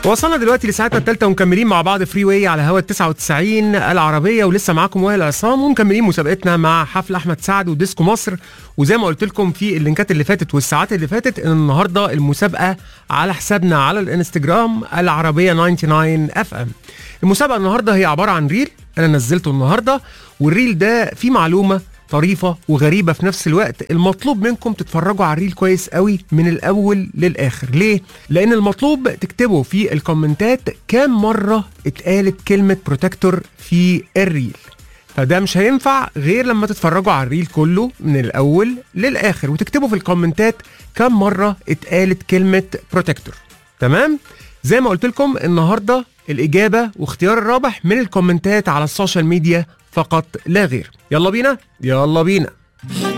وصلنا دلوقتي لساعتنا الثالثة ومكملين مع بعض فري واي على هوا ال 99 العربية ولسه معاكم وائل عصام ومكملين مسابقتنا مع حفل أحمد سعد وديسكو مصر وزي ما قلت لكم في اللينكات اللي فاتت والساعات اللي فاتت إن النهاردة المسابقة على حسابنا على الانستجرام العربية 99 اف ام. المسابقة النهاردة هي عبارة عن ريل أنا نزلته النهاردة والريل ده فيه معلومة طريفة وغريبة في نفس الوقت المطلوب منكم تتفرجوا على الريل كويس قوي من الأول للآخر ليه؟ لأن المطلوب تكتبوا في الكومنتات كام مرة اتقالت كلمة بروتكتور في الريل فده مش هينفع غير لما تتفرجوا على الريل كله من الأول للآخر وتكتبوا في الكومنتات كام مرة اتقالت كلمة بروتكتور تمام؟ زي ما قلت لكم النهارده الإجابة واختيار الرابح من الكومنتات على السوشيال ميديا فقط لا غير يلا بينا يلا بينا